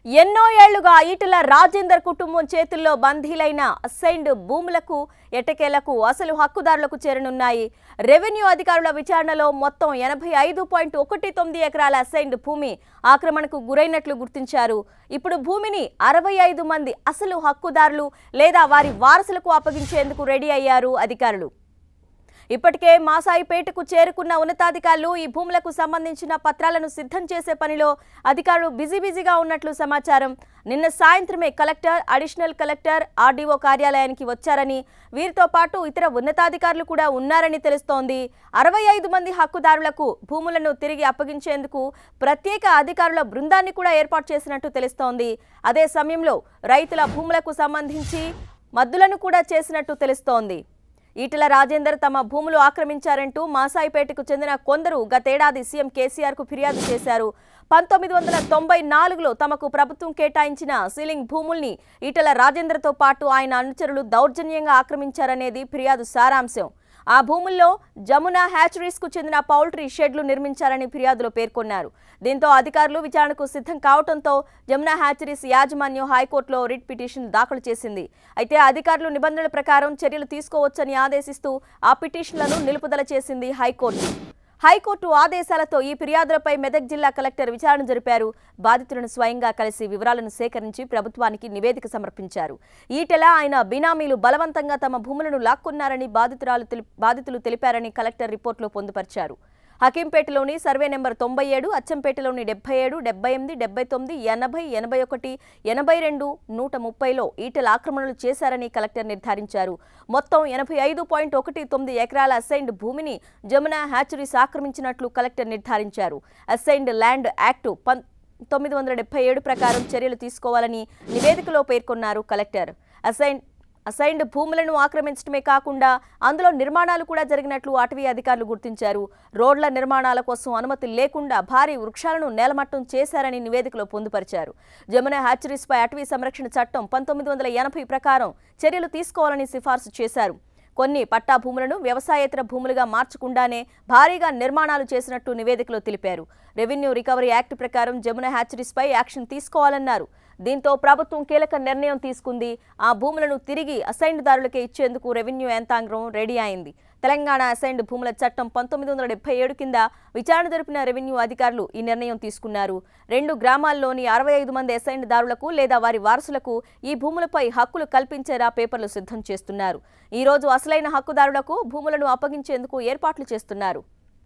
ఎన్నో ఏళ్లుగా ఈటల రాజేందర్ కుటుంబం చేతుల్లో బందీలైన అసైన్డ్ భూములకు ఎట్టకేలకు అసలు హక్కుదారులకు చేరనున్నాయి రెవెన్యూ అధికారుల విచారణలో మొత్తం ఎనభై ఐదు పాయింట్ ఒకటి తొమ్మిది ఎకరాల అసైన్డ్ భూమి ఆక్రమణకు గురైనట్లు గుర్తించారు ఇప్పుడు భూమిని అరవై ఐదు మంది అసలు హక్కుదారులు లేదా వారి వారసులకు అప్పగించేందుకు రెడీ అయ్యారు అధికారులు ఇప్పటికే మాసాయిపేటకు చేరుకున్న ఉన్నతాధికారులు ఈ భూములకు సంబంధించిన పత్రాలను సిద్ధం చేసే పనిలో అధికారులు బిజీ బిజీగా ఉన్నట్లు సమాచారం నిన్న సాయంత్రమే కలెక్టర్ అడిషనల్ కలెక్టర్ ఆర్డీఓ కార్యాలయానికి వచ్చారని వీరితో పాటు ఇతర ఉన్నతాధికారులు కూడా ఉన్నారని తెలుస్తోంది అరవై ఐదు మంది హక్కుదారులకు భూములను తిరిగి అప్పగించేందుకు ప్రత్యేక అధికారుల బృందాన్ని కూడా ఏర్పాటు చేసినట్టు తెలుస్తోంది అదే సమయంలో రైతుల భూములకు సంబంధించి మద్దులను కూడా చేసినట్టు తెలుస్తోంది ఈటెల రాజేందర్ తమ భూములు ఆక్రమించారంటూ మాసాయిపేటకు చెందిన కొందరు గతేడాది సీఎం కేసీఆర్ కు ఫిర్యాదు చేశారు పంతొమ్మిది వందల తొంభై నాలుగులో తమకు ప్రభుత్వం కేటాయించిన సీలింగ్ భూముల్ని ఈటెల రాజేందర్తో పాటు ఆయన అనుచరులు దౌర్జన్యంగా ఆక్రమించారనేది ఫిర్యాదు సారాంశం ఆ భూముల్లో జమునా హ్యాచరీస్ కు చెందిన పౌల్ట్రీ షెడ్లు నిర్మించారని ఫిర్యాదులో పేర్కొన్నారు దీంతో అధికారులు విచారణకు సిద్ధం కావడంతో జమునా హ్యాచరీస్ యాజమాన్యం హైకోర్టులో రిట్ పిటిషన్ దాఖలు చేసింది అయితే అధికారులు నిబంధనల ప్రకారం చర్యలు తీసుకోవచ్చని ఆదేశిస్తూ ఆ పిటిషన్లను నిలుపుదల చేసింది హైకోర్టు హైకోర్టు ఆదేశాలతో ఈ ఫిర్యాదులపై మెదక్ జిల్లా కలెక్టర్ విచారణ జరిపారు బాధితులను స్వయంగా కలిసి వివరాలను సేకరించి ప్రభుత్వానికి నివేదిక సమర్పించారు ఈటెల ఆయన బినామీలు బలవంతంగా తమ భూములను లాక్కున్నారని బాధితురాలు తెలి- బాధితులు తెలిపారని కలెక్టర్ రిపోర్టులో పొందుపరిచారు హకీంపేటలోని సర్వే నెంబర్ తొంభై ఏడు అచ్చంపేటలోని డెబ్బై ఏడు డెబ్బై ఎనిమిది డెబ్బై తొమ్మిది ఎనభై ఎనభై ఒకటి ఎనభై రెండు నూట ముప్పైలో ఈటెల ఆక్రమణలు చేశారని కలెక్టర్ నిర్ధారించారు మొత్తం ఎనభై ఐదు పాయింట్ ఒకటి తొమ్మిది ఎకరాల అసైన్డ్ భూమిని జమునా హ్యాచరీస్ ఆక్రమించినట్లు కలెక్టర్ నిర్ధారించారు అసైన్డ్ ల్యాండ్ యాక్టు పం తొమ్మిది వందల డెబ్బై ఏడు ప్రకారం చర్యలు తీసుకోవాలని నివేదికలో పేర్కొన్నారు కలెక్టర్ అసైన్ అసైన్డ్ భూములను ఆక్రమించడమే కాకుండా అందులో నిర్మాణాలు కూడా జరిగినట్లు అటవీ అధికారులు గుర్తించారు రోడ్ల నిర్మాణాల కోసం అనుమతి లేకుండా భారీ వృక్షాలను నేలమట్టం చేశారని నివేదికలో పొందుపరిచారు జమున హ్యాచరీస్పై అటవీ సంరక్షణ చట్టం పంతొమ్మిది వందల ఎనభై ప్రకారం చర్యలు తీసుకోవాలని సిఫార్సు చేశారు కొన్ని పట్టా భూములను వ్యవసాయేతర భూములుగా మార్చకుండానే భారీగా నిర్మాణాలు చేసినట్టు నివేదికలో తెలిపారు రెవెన్యూ రికవరీ యాక్ట్ ప్రకారం జమున హ్యాచరీస్పై యాక్షన్ తీసుకోవాలన్నారు దీంతో ప్రభుత్వం కీలక నిర్ణయం తీసుకుంది ఆ భూములను తిరిగి అసైన్దారులకే ఇచ్చేందుకు రెవెన్యూ యంత్రాంగం రెడీ అయింది తెలంగాణ అసైన్డ్ భూముల చట్టం పంతొమ్మిది వందల డెబ్బై ఏడు కింద విచారణ జరిపిన రెవెన్యూ అధికారులు ఈ నిర్ణయం తీసుకున్నారు రెండు గ్రామాల్లోని అరవై ఐదు మంది అసైన్డ్ దారులకు లేదా వారి వారసులకు ఈ భూములపై హక్కులు కల్పించేలా పేపర్లు సిద్ధం చేస్తున్నారు ఈ రోజు అసలైన హక్కుదారులకు భూములను అప్పగించేందుకు ఏర్పాట్లు చేస్తున్నారు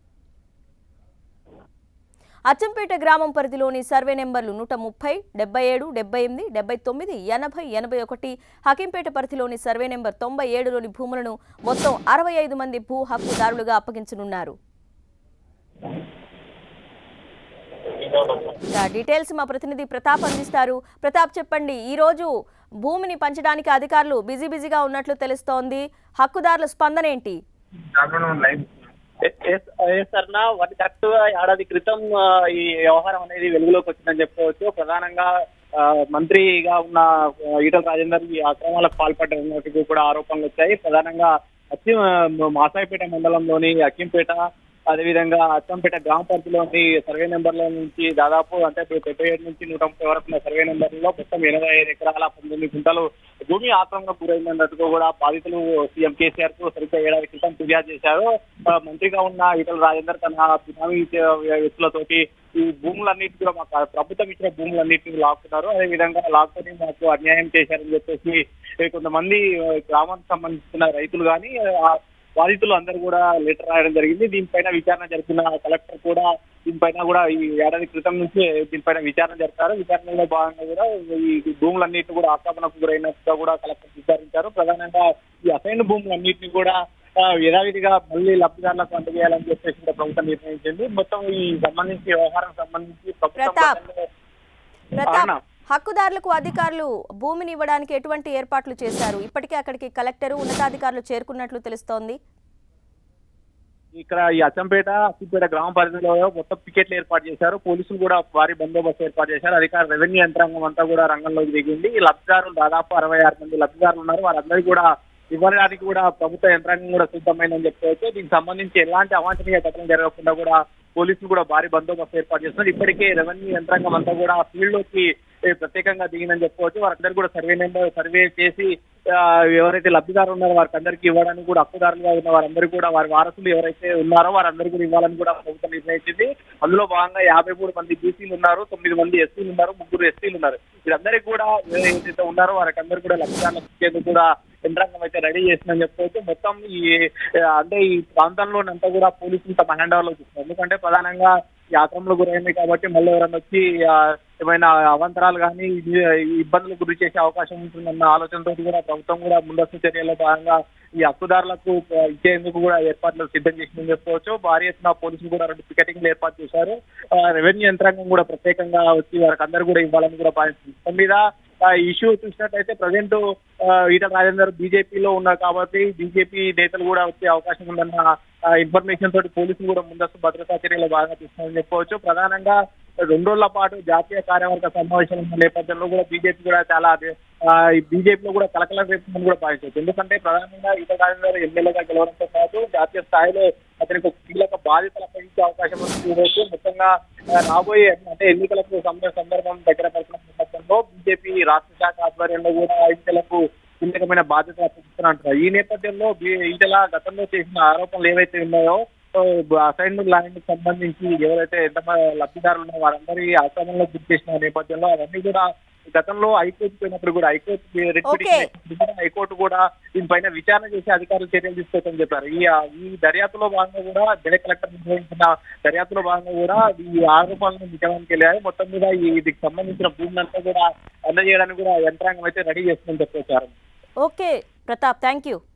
అచ్చంపేట గ్రామం పరిధిలోని సర్వే నెంబర్లు నూట ముప్పై డెబ్బై ఏడు డెబ్బై ఎనిమిది డెబ్బై తొమ్మిది ఎనభై ఎనభై ఒకటి హకింపేట పరిధిలోని సర్వే నెంబర్ తొంభై ఏడులోని భూములను మొత్తం అరవై ఐదు మంది భూ హక్కుదారులుగా అప్పగించనున్నారు ఇక డీటెయిల్స్ మా ప్రతినిధి ప్రతాప్ అందిస్తారు ప్రతాప్ చెప్పండి ఈ రోజు భూమిని పంచడానికి అధికారులు బిజీ బిజీగా ఉన్నట్లు తెలుస్తోంది హక్కుదారుల స్పందన ఏంటి సర్నా వాటి కరెక్ట్ గా ఏడాది క్రితం ఆ, ఈ వ్యవహారం అనేది వెలుగులోకి వచ్చిందని చెప్పుకోవచ్చు ప్రధానంగా ఆ, మంత్రిగా ఉన్న ఆ, ఈటల రాజేందర్ ఈ అక్రమాలకు పాల్పడ్డన్నట్టు కూడా ఆరోపణలు వచ్చాయి ప్రధానంగా అచ్చి మాసాయిపేట మండలంలోని అక్కింపేట అదేవిధంగా అచ్చంపేట గ్రామ పరిధిలోని సర్వే నెంబర్ల నుంచి దాదాపు అంటే ఇప్పుడు డెబ్బై ఏడు నుంచి నూట ముప్పై వరకు ఉన్న సర్వే నెంబర్లో మొత్తం ఎనభై ఐదు ఎకరాల పంతొమ్మిది గుంటలు భూమి ఆక్రమణకు గురైందన్నట్టుగా కూడా బాధితులు సీఎం కేసీఆర్ కు సరిగ్గా ఏడాది క్రితం ఫిర్యాదు చేశారు ఆ, మంత్రిగా ఉన్న ఈటల రాజేందర్ తన బినామీ వ్యక్తులతోటి ఈ భూములన్నిటి కూడా మాకు ప్రభుత్వం ఇచ్చిన భూములన్నింటినీ లాక్కున్నారు అదే విధంగా లాక్కొని మాకు అన్యాయం చేశారని చెప్పేసి ఏ కొంతమంది ఆ, గ్రామానికి సంబంధించిన రైతులు కానీ బాధితులు అందరూ కూడా లెటర్ రాయడం జరిగింది దీనిపైన విచారణ జరిపిన కలెక్టర్ కూడా దీనిపైన కూడా ఈ ఏడాది క్రితం నుంచి దీనిపైన విచారణ జరిపారు విచారణలో భాగంగా కూడా ఈ భూములన్నింటినీ కూడా ఆక్రమణకు గురైనట్టుగా కూడా కలెక్టర్ విచారించారు ప్రధానంగా ఈ అసైన్ భూములన్నింటినీ కూడా ఆ, యథావిధిగా మళ్ళీ లబ్ధిదారులకు అందజేయాలని చెప్పేసి కూడా ప్రభుత్వం నిర్ణయించింది మొత్తం ఈ సంబంధించి వ్యవహారం సంబంధించి ప్రభుత్వం ప్రతాప్. గతంలో- ప్రతాప్ అవునా? హక్కుదారులకు అధికారులు భూమిని ఇవ్వడానికి ఎటువంటి ఏర్పాట్లు చేశారు ఇప్పటికే అక్కడికి కలెక్టరు ఉన్నతాధికారులు చేరుకున్నట్లు తెలుస్తోంది ఇక్కడ ఈ అచ్చంపేట అచ్చిపేట గ్రామ పరిధిలో మొత్తం పికెట్లు ఏర్పాటు చేశారు పోలీసులు కూడా భారీ బందోబస్తు ఏర్పాటు చేశారు అధికార రెవెన్యూ యంత్రాంగం అంతా కూడా రంగంలోకి దిగింది ఈ లబ్ధిదారులు దాదాపు అరవై ఆరు మంది లబ్ధిదారులు ఉన్నారు వారందరికీ కూడా ఇవ్వడానికి కూడా ప్రభుత్వ యంత్రాంగం కూడా సిద్ధమైందని చెప్పుకోవచ్చు దీనికి సంబంధించి ఎలాంటి అవాంఛనీయ ఘటన జరగకుండా కూడా పోలీసులు కూడా భారీ బందోబస్తు ఏర్పాటు చేస్తున్నారు ఇప్పటికే రెవెన్యూ యంత్రాంగం అంతా కూడా ఫీల్డ్ లోకి ఏ, ప్రత్యేకంగా దిగిందని చెప్పుకోవచ్చు వారందరూ కూడా సర్వే నెంబర్ సర్వే చేసి ఆ, ఎవరైతే లబ్ధిదారులు ఉన్నారో వారికి అందరికీ ఇవ్వడానికి కూడా హక్కుదారులుగా ఉన్న వారందరూ కూడా వారి వారసులు ఎవరైతే ఉన్నారో వారందరూ కూడా ఇవ్వాలని కూడా ప్రభుత్వం నిర్ణయించింది అందులో భాగంగా యాభై మూడు మంది బీసీలు ఉన్నారు తొమ్మిది మంది ఎస్సీలు ఉన్నారు ముగ్గురు ఎస్సీలు ఉన్నారు వీరందరికీ కూడా ఎవరైతే ఉన్నారో వారికి అందరూ కూడా లబ్ధిదారులకు ఇచ్చేందుకు కూడా యంత్రాంగం అయితే రెడీ చేసిందని చెప్పుకోవచ్చు మొత్తం ఈ ఆ, అంటే ఈ ప్రాంతంలోనంతా కూడా పోలీసులు తమ హ్యాండ్ ఓవర్లో చూస్తున్నారు ఎందుకంటే ప్రధానంగా ఈ ఆక్రమణలు గురైంది కాబట్టి మళ్ళీ ఎవరైనా వచ్చి ఆ, ఏమైనా అవంతరాలు కానీ ఇబ్బందులకు గురి చేసే అవకాశం ఉంటుందన్న ఆలోచనతో కూడా ప్రభుత్వం కూడా ముందస్తు చర్యల్లో భాగంగా ఈ హక్కుదారులకు ఆ, ఇచ్చేందుకు కూడా ఏర్పాట్లు సిద్ధం చేసిందని చెప్పుకోవచ్చు భారీ ఎత్తున పోలీసులు కూడా రెండు పికెటింగ్లు ఏర్పాటు చేశారు ఆ, రెవెన్యూ యంత్రాంగం కూడా ప్రత్యేకంగా వచ్చి వారికి అందరూ కూడా ఇవ్వాలని కూడా భావిస్తుంది మొత్తం మీద ఆ ఇష్యూ చూసినట్టయితే ప్రజెంట్ ఈటల రాజేందర్ బీజేపీలో ఉన్నారు కాబట్టి బీజేపీ నేతలు కూడా వచ్చే అవకాశం ఉందన్న ఇన్ఫర్మేషన్ తోటి పోలీసులు కూడా ముందస్తు భద్రతా చర్యలు బాగా తీసుకున్నారని చెప్పుకోవచ్చు ప్రధానంగా రెండు రోజుల పాటు జాతీయ కార్యవర్గ సమావేశం ఉన్న నేపథ్యంలో కూడా బీజేపీ కూడా చాలా ఆ, ఈ బీజేపీలో కూడా కలకలం రేపుతుందని కూడా భావించవచ్చు ఎందుకంటే ప్రధానంగా ఈటల రాజేందర్ ఎమ్మెల్యేగా గెలవడంతో పాటు జాతీయ స్థాయిలో అతనికి ఒక కీలక బాధ్యతలు అప్పగించే అవకాశం ఉంది చూడవచ్చు మొత్తంగా ఆ, రాబోయే అంటే ఎన్నికలకు సంద- సందర్భం దగ్గర పడుతున్న నేపథ్యంలో బీజేపీ రాష్ట్ర శాఖ ఆధ్వర్యంలో కూడా ఎన్నికలకు కీలకమైన బాధ్యతలు అప్పగిస్తున్నారు ఈ నేపథ్యంలో బీ- ఈటల గతంలో చేసిన ఆరోపణలు ఏవైతే ఉన్నాయో అసైన్ ల్యాండ్ సంబంధించి ఎవరైతే ఎంత లబ్ధిదారులు ఉన్నారో వారందరి ఆక్రమణలో గురి చేసిన నేపథ్యంలో అవన్నీ కూడా గతంలో హైకోర్టు పోయినప్పుడు కూడా హైకోర్టు రిట్ Okay. పిటిషన్ కూడా హైకోర్టు కూడా దీనిపైన విచారణ చేసి అధికారులు చర్యలు తీసుకోవచ్చని చెప్పారు ఈ ఈ దర్యాప్తులో భాగంగా కూడా జిల్లా కలెక్టర్ నిర్వహించిన దర్యాప్తులో భాగంగా కూడా ఈ ఆరోపణలను నిజానికి వెళ్ళాయి మొత్తం మీద ఈ దీనికి సంబంధించిన భూములంతా కూడా అందజేయడానికి కూడా యంత్రాంగం అయితే రెడీ చేస్తుందని చెప్పొచ్చారు ఓకే ప్రతాప్ థ్యాంక్ యూ